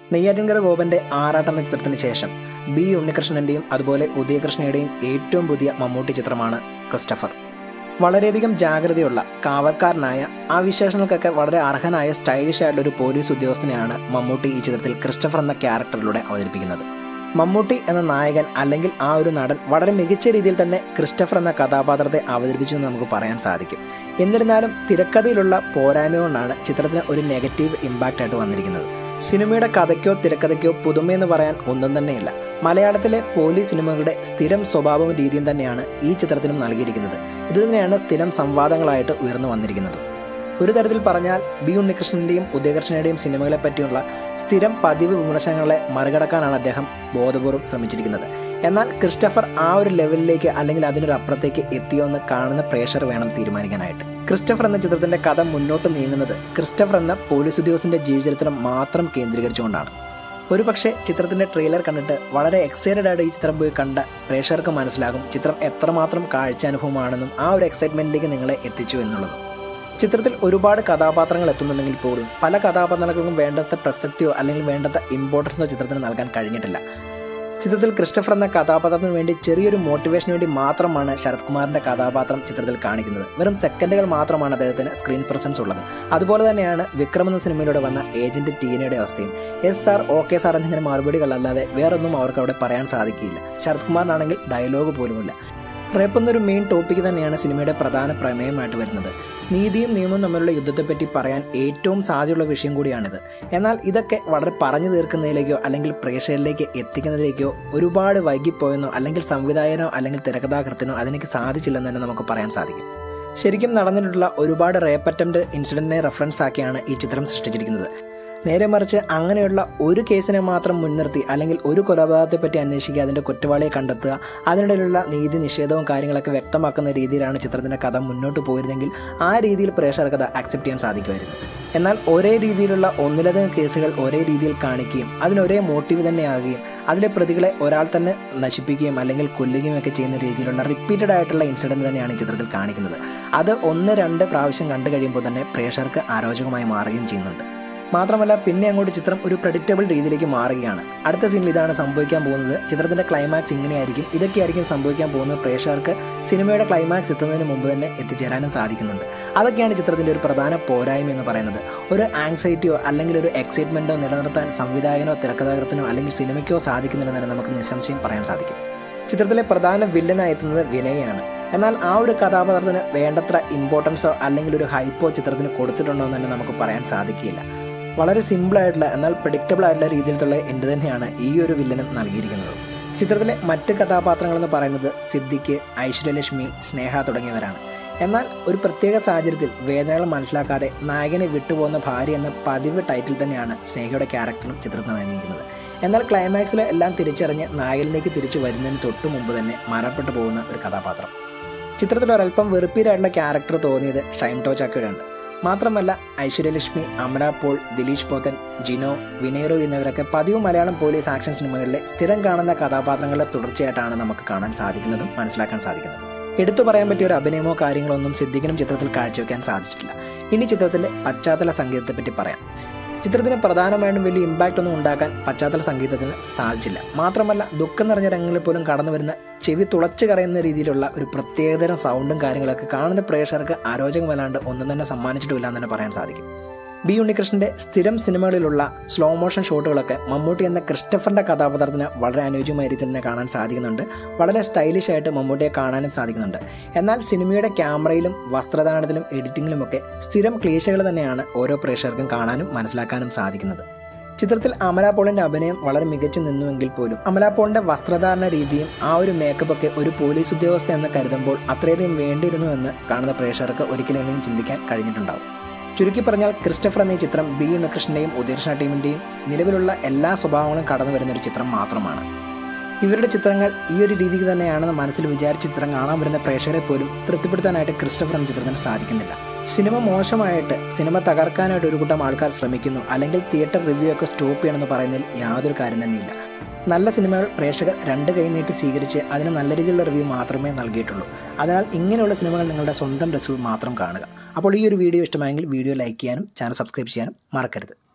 നെയ്യാറ്റിൻകര ഗോപന്റെ ആറാട്ട് എന്ന ചിത്രത്തിന് ശേഷം ബി ഉണ്ണികൃഷ്ണന്റെയും അതുപോലെ ഉദയകൃഷ്ണയുടെയും ഏറ്റവും പുതിയ മമ്മൂട്ടി ചിത്രമാണ് ക്രിസ്റ്റഫർ വളരെയധികം ജാഗ്രതയുള്ള കാവൽക്കാരനായ ആ വിശേഷങ്ങൾക്കൊക്കെ വളരെ അർഹനായ സ്റ്റൈലിഷ് ആയിട്ടുള്ള ഒരു പോലീസ് ഉദ്യോഗസ്ഥനെയാണ് മമ്മൂട്ടി ഈ ചിത്രത്തിൽ ക്രിസ്റ്റഫർ എന്ന ക്യാരക്ടറിലൂടെ അവതരിപ്പിക്കുന്നത് മമ്മൂട്ടി എന്ന നായകൻ അല്ലെങ്കിൽ ആ ഒരു നടൻ വളരെ മികച്ച രീതിയിൽ തന്നെ ക്രിസ്റ്റഫർ എന്ന കഥാപാത്രത്തെ അവതരിപ്പിച്ചു എന്ന് നമുക്ക് പറയാൻ സാധിക്കും എന്നിരുന്നാലും തിരക്കഥയിലുള്ള പോരായ്മ കൊണ്ടാണ് ചിത്രത്തിന് ഒരു നെഗറ്റീവ് ഇമ്പാക്റ്റ് ആയിട്ട് വന്നിരിക്കുന്നത് സിനിമയുടെ കഥയ്ക്കോ തിരക്കഥയ്ക്കോ പുതുമയെന്ന് പറയാൻ ഒന്നും തന്നെയില്ല മലയാളത്തിലെ പോലീസ് സിനിമകളുടെ സ്ഥിരം സ്വഭാവവും രീതിയും തന്നെയാണ് ഈ ചിത്രത്തിനും നൽകിയിരിക്കുന്നത് ഇത് തന്നെയാണ് സ്ഥിരം സംവാദങ്ങളായിട്ട് ഉയർന്നു വന്നിരിക്കുന്നത് ഒരു തരത്തിൽ പറഞ്ഞാൽ ബി ഉണ്ണികൃഷ്ണന്റെയും ഉദയകൃഷ്ണയുടെയും സിനിമകളെ പറ്റിയുള്ള സ്ഥിരം പതിവ് വിമർശനങ്ങളെ മറികടക്കാനാണ് അദ്ദേഹം ബോധപൂർവ്വം ശ്രമിച്ചിരിക്കുന്നത് എന്നാൽ ക്രിസ്റ്റഫർ ആ ഒരു ലെവലിലേക്ക് അല്ലെങ്കിൽ അതിനൊരു അപ്പുറത്തേക്ക് എത്തിയോ എന്ന് കാണുന്ന പ്രേക്ഷകർ വേണം തീരുമാനിക്കാനായിട്ട് ക്രിസ്റ്റഫർ എന്ന ചിത്രത്തിന്റെ കഥ മുന്നോട്ട് നീങ്ങുന്നത് ക്രിസ്റ്റഫർ എന്ന പോലീസ് ഉദ്യോഗസ്ഥന്റെ ജീവചരിത്രം മാത്രം കേന്ദ്രീകരിച്ചുകൊണ്ടാണ് ഒരു പക്ഷേ ചിത്രത്തിന്റെ ട്രെയിലർ കണ്ടിട്ട് വളരെ എക്സൈറ്റഡ് ആയിട്ട് ഈ ചിത്രം പോയി കണ്ട പ്രേക്ഷകർക്ക് മനസ്സിലാകും ചിത്രം എത്രമാത്രം കാഴ്ചാനുഭവമാണെന്നും ആ ഒരു എക്സൈറ്റ്മെന്റിലേക്ക് നിങ്ങളെ എത്തിച്ചു എന്നുള്ളതും ചിത്രത്തിൽ ഒരുപാട് കഥാപാത്രങ്ങൾ എത്തുന്നുണ്ടെങ്കിൽ പോലും പല കഥാപാത്രങ്ങൾക്കും വേണ്ടത്ര പ്രസക്തിയോ അല്ലെങ്കിൽ വേണ്ടത്ര ഇമ്പോർട്ടൻസോ ചിത്രത്തിന് നൽകാൻ കഴിഞ്ഞിട്ടില്ല ചിത്രത്തിൽ ക്രിസ്റ്റഫർ എന്ന കഥാപാത്രത്തിന് വേണ്ടി ചെറിയൊരു മോട്ടിവേഷന് വേണ്ടി മാത്രമാണ് ശരത് കുമാറിന്റെ കഥാപാത്രം ചിത്രത്തിൽ കാണിക്കുന്നത് വെറും സെക്കൻഡുകൾ മാത്രമാണ് അദ്ദേഹത്തിന് സ്ക്രീൻ പ്രസൻസ് ഉള്ളത് അതുപോലെ തന്നെയാണ് വിക്രം എന്ന സിനിമയിലൂടെ വന്ന ഏജന്റ് ടീനയുടെ അവസ്ഥയും എസ് സാർ ഓക്കെ സാർ എന്നിങ്ങനെ മറുപടികളല്ലാതെ വേറൊന്നും അവർക്ക് അവിടെ പറയാൻ സാധിക്കില്ല ശരത് കുമാറിനാണെങ്കിൽ ഡയലോഗ് പോലുമില്ല റേപ്പ് എന്നൊരു മെയിൻ ടോപ്പിക് തന്നെയാണ് സിനിമയുടെ പ്രധാന പ്രമേയമായിട്ട് വരുന്നത് നീതിയും നിയമവും തമ്മിലുള്ള യുദ്ധത്തെപ്പറ്റി പറയാൻ ഏറ്റവും സാധ്യതയുള്ള വിഷയം കൂടിയാണിത് എന്നാൽ ഇതൊക്കെ വളരെ പറഞ്ഞു തീർക്കുന്നതിലേക്കോ അല്ലെങ്കിൽ പ്രേക്ഷകരിലേക്ക് എത്തിക്കുന്നതിലേക്കോ ഒരുപാട് വൈകിപ്പോയെന്നോ അല്ലെങ്കിൽ സംവിധായകനോ അല്ലെങ്കിൽ തിരക്കഥാകൃത്തിനോ അതിനേക്ക് സാധിച്ചില്ലെന്ന് തന്നെ നമുക്ക് പറയാൻ സാധിക്കും ശരിക്കും നടന്നിട്ടുള്ള ഒരുപാട് റേപ്പ് അറ്റംപ്റ്റ് ഇൻസിഡന്റിനെ റെഫറൻസ് ആക്കിയാണ് ഈ ചിത്രം സൃഷ്ടിച്ചിരിക്കുന്നത് നേരെ മറിച്ച് അങ്ങനെയുള്ള ഒരു കേസിനെ മാത്രം മുൻനിർത്തി അല്ലെങ്കിൽ ഒരു കൊലപാതകത്തെ പറ്റി അന്വേഷിക്കുക അതിൻ്റെ കുറ്റവാളിയെ കണ്ടെത്തുക അതിനിടയിലുള്ള നീതി നിഷേധവും കാര്യങ്ങളൊക്കെ വ്യക്തമാക്കുന്ന രീതിയിലാണ് ചിത്രത്തിൻ്റെ കഥ മുന്നോട്ട് പോയിരുന്നെങ്കിൽ ആ രീതിയിൽ പ്രേക്ഷകർക്ക് അത് അക്സെപ്റ്റ് ചെയ്യാൻ സാധിക്കുമായിരുന്നു എന്നാൽ ഒരേ രീതിയിലുള്ള ഒന്നിലധികം കേസുകൾ ഒരേ രീതിയിൽ കാണിക്കുകയും അതിനൊരേ മോട്ടീവ് തന്നെയാകുകയും അതിലെ പ്രതികളെ ഒരാൾ തന്നെ നശിപ്പിക്കുകയും അല്ലെങ്കിൽ കൊല്ലുകയും ഒക്കെ ചെയ്യുന്ന രീതിയിലുള്ള റിപ്പീറ്റഡ് ആയിട്ടുള്ള ഇൻസിഡൻറ്റ് തന്നെയാണ് ഈ ചിത്രത്തിൽ കാണിക്കുന്നത് അത് ഒന്ന് രണ്ട് പ്രാവശ്യം കണ്ടു കഴിയുമ്പോൾ തന്നെ പ്രേക്ഷകർക്ക് അരോചകമായി മാറുകയും ചെയ്യുന്നുണ്ട് മാത്രമല്ല പിന്നെ അങ്ങോട്ട് ചിത്രം ഒരു പ്രഡിക്റ്റബിൾ രീതിയിലേക്ക് മാറുകയാണ് അടുത്ത സീനിൽ ഇതാണ് സംഭവിക്കാൻ പോകുന്നത് ചിത്രത്തിന്റെ ക്ലൈമാക്സ് ഇങ്ങനെയായിരിക്കും ഇതൊക്കെയായിരിക്കും സംഭവിക്കാൻ പോകുന്നത് പ്രേക്ഷകർക്ക് സിനിമയുടെ ക്ലൈമാക്സ് എത്തുന്നതിന് മുമ്പ് തന്നെ എത്തിച്ചേരാനും സാധിക്കുന്നുണ്ട് അതൊക്കെയാണ് ചിത്രത്തിന്റെ ഒരു പ്രധാന പോരായ്മ എന്ന് പറയുന്നത് ഒരു ആങ്സൈറ്റിയോ അല്ലെങ്കിൽ ഒരു എക്സൈറ്റ്മെന്റോ നിലനിർത്താൻ സംവിധായകനോ തിരക്കഥാകൃത്തിനോ അല്ലെങ്കിൽ സിനിമയ്ക്കോ സാധിക്കുന്നില്ലെന്ന് തന്നെ നമുക്ക് നിസ്സംശയം പറയാൻ സാധിക്കും ചിത്രത്തിലെ പ്രധാന വില്ലനായി എത്തുന്നത് വിനയാണ് എന്നാൽ ആ ഒരു കഥാപാത്രത്തിന് വേണ്ടത്ര ഇമ്പോർട്ടൻസോ അല്ലെങ്കിൽ ഒരു ഹൈപ്പോ ചിത്രത്തിന് കൊടുത്തിട്ടുണ്ടോ എന്ന് തന്നെ നമുക്ക് പറയാൻ സാധിക്കില്ല വളരെ സിമ്പിൾ ആയിട്ടുള്ള എന്നാൽ പ്രഡിക്റ്റബിൾ ആയിട്ടുള്ള രീതിയിലുള്ള എൻഡ് തന്നെയാണ് ഈ ഒരു വില്ലനും നൽകിയിരിക്കുന്നത് ചിത്രത്തിലെ മറ്റ് കഥാപാത്രങ്ങൾ എന്ന് പറയുന്നത് സിദ്ദിഖ് ഐശ്വര്യലക്ഷ്മി സ്നേഹ തുടങ്ങിയവരാണ് എന്നാൽ ഒരു പ്രത്യേക സാഹചര്യത്തിൽ വേദനകൾ മനസ്സിലാക്കാതെ നായകനെ വിട്ടുപോകുന്ന ഭാര്യ എന്ന പതിവ് ടൈറ്റിൽ തന്നെയാണ് സ്നേഹയുടെ ക്യാരക്ടറും ചിത്രത്തിൽ നൽകിയിരിക്കുന്നത് എന്നാൽ ക്ലൈമാക്സിൽ എല്ലാം തിരിച്ചറിഞ്ഞ് നായകനിലേക്ക് തിരിച്ചു വരുന്നതിന് തൊട്ടു മുമ്പ് തന്നെ മരണപ്പെട്ടു പോകുന്ന ഒരു കഥാപാത്രം ചിത്രത്തിൽ ഒരല്പം വെറുപ്പീരായിട്ടുള്ള ക്യാരക്ടർ തോന്നിയത് ഷൈൻ ടോ ചക്കയുടെയുണ്ട് മാത്രമല്ല ഐശ്വര്യലക്ഷ്മി അമല പോൾ ദിലീഷ് പോത്തൻ ജിനോ വിനേറോ എന്നിവരൊക്കെ പതിവ് മലയാളം പോലീസ് ആക്ഷൻ സിനിമകളിലെ സ്ഥിരം കാണുന്ന കഥാപാത്രങ്ങളുടെ തുടർച്ചയായിട്ടാണ് നമുക്ക് കാണാൻ സാധിക്കുന്നതും മനസ്സിലാക്കാൻ സാധിക്കുന്നതും എടുത്തു പറയാൻ പറ്റിയ ഒരു അഭിനയമോ കാര്യങ്ങളോ ഒന്നും സിദ്ദിഖിനും ചിത്രത്തിൽ കാഴ്ചവെക്കാൻ സാധിച്ചിട്ടില്ല ഇനി ചിത്രത്തിന്റെ പശ്ചാത്തല സംഗീതത്തെ പറ്റി പറയാം ചിത്രത്തിന് പ്രധാനമായിട്ടും വലിയ ഇമ്പാക്റ്റ് ഒന്നും ഉണ്ടാക്കാൻ പശ്ചാത്തല സംഗീതത്തിന് സാധിച്ചില്ല മാത്രമല്ല ദുഃഖം നിറഞ്ഞ രംഗങ്ങളിൽ പോലും കടന്നു വരുന്ന ചെവി തുളച്ചു കറയുന്ന രീതിയിലുള്ള ഒരു പ്രത്യേകതരം സൗണ്ടും കാര്യങ്ങളൊക്കെ കാണുന്ന പ്രേക്ഷകർക്ക് അരോചകമല്ലാണ്ട് ഒന്നും തന്നെ സമ്മാനിച്ചിട്ടില്ല എന്ന് തന്നെ പറയാൻ സാധിക്കും ബി ഉണ്ണികൃഷ്ണന്റെ സ്ഥിരം സിനിമകളിലുള്ള സ്ലോ മോഷൻ ഷോട്ടുകളൊക്കെ മമ്മൂട്ടി എന്ന ക്രിസ്റ്റഫറിന്റെ കഥാപാത്രത്തിന് വളരെ അനുയോജ്യമായ രീതിയിൽ തന്നെ കാണാൻ സാധിക്കുന്നുണ്ട് വളരെ സ്റ്റൈലിഷ് ആയിട്ട് മമ്മൂട്ടിയെ കാണാനും സാധിക്കുന്നുണ്ട് എന്നാൽ സിനിമയുടെ ക്യാമറയിലും വസ്ത്രധാരണത്തിലും എഡിറ്റിങ്ങിലുമൊക്കെ സ്ഥിരം ക്ലീശകൾ തന്നെയാണ് ഓരോ പ്രേക്ഷകർക്കും കാണാനും മനസ്സിലാക്കാനും സാധിക്കുന്നത് ചിത്രത്തിൽ അമലാപോളിന്റെ അഭിനയം വളരെ മികച്ചു നിന്നുവെങ്കിൽ പോലും അമലാപോളിന്റെ വസ്ത്രധാരണ രീതിയും ആ ഒരു മേക്കപ്പ് ഒക്കെ ഒരു പോലീസ് ഉദ്യോഗസ്ഥ എന്ന് കരുതുമ്പോൾ അത്രയധികം വേണ്ടിയിരുന്നു എന്ന് കാണുന്ന പ്രേക്ഷകർക്ക് ഒരിക്കലെങ്കിലും ചിന്തിക്കാൻ കഴിഞ്ഞിട്ടുണ്ടാവും ചുരുക്കി പറഞ്ഞാൽ ക്രിസ്റ്റഫർ എന്ന ഈ ചിത്രം ബി ഉണ്ണികൃഷ്ണന്റെയും ഉദയകൃഷ്ണ ടീമിന്റെയും നിലവിലുള്ള എല്ലാ സ്വഭാവങ്ങളും കടന്നു വരുന്ന ഒരു ചിത്രം മാത്രമാണ് ഇവരുടെ ചിത്രങ്ങൾ ഈ ഒരു രീതിക്ക് തന്നെയാണെന്ന് മനസ്സിൽ വിചാരിച്ച ചിത്രം കാണാൻ വരുന്ന പ്രേക്ഷകരെ പോലും തൃപ്തിപ്പെടുത്താനായിട്ട് ക്രിസ്റ്റഫർ എന്ന ചിത്രത്തിന് സാധിക്കുന്നില്ല സിനിമ മോശമായിട്ട് സിനിമ തകർക്കാനായിട്ട് ഒരു കൂട്ടം ആൾക്കാർ ശ്രമിക്കുന്നു അല്ലെങ്കിൽ തിയേറ്റർ റിവ്യൂ ഒക്കെ സ്റ്റോപ്പ് ചെയ്യണമെന്ന് പറയുന്നതിൽ യാതൊരു കാര്യം തന്നെയില്ല നല്ല സിനിമകൾ പ്രേക്ഷകർ രണ്ട് കൈ നീട്ടി സ്വീകരിച്ച് അതിന് നല്ല രീതിയിലുള്ള റിവ്യൂ മാത്രമേ നൽകിയിട്ടുള്ളൂ അതിനാൽ ഇങ്ങനെയുള്ള സിനിമകൾ നിങ്ങളുടെ സ്വന്തം ഡ്രസ്സിൽ മാത്രം കാണുക അപ്പോൾ ഈ ഒരു വീഡിയോ ഇഷ്ടമായെങ്കിൽ വീഡിയോ ലൈക്ക് ചെയ്യാനും ചാനൽ സബ്സ്ക്രൈബ് ചെയ്യാനും മറക്കരുത്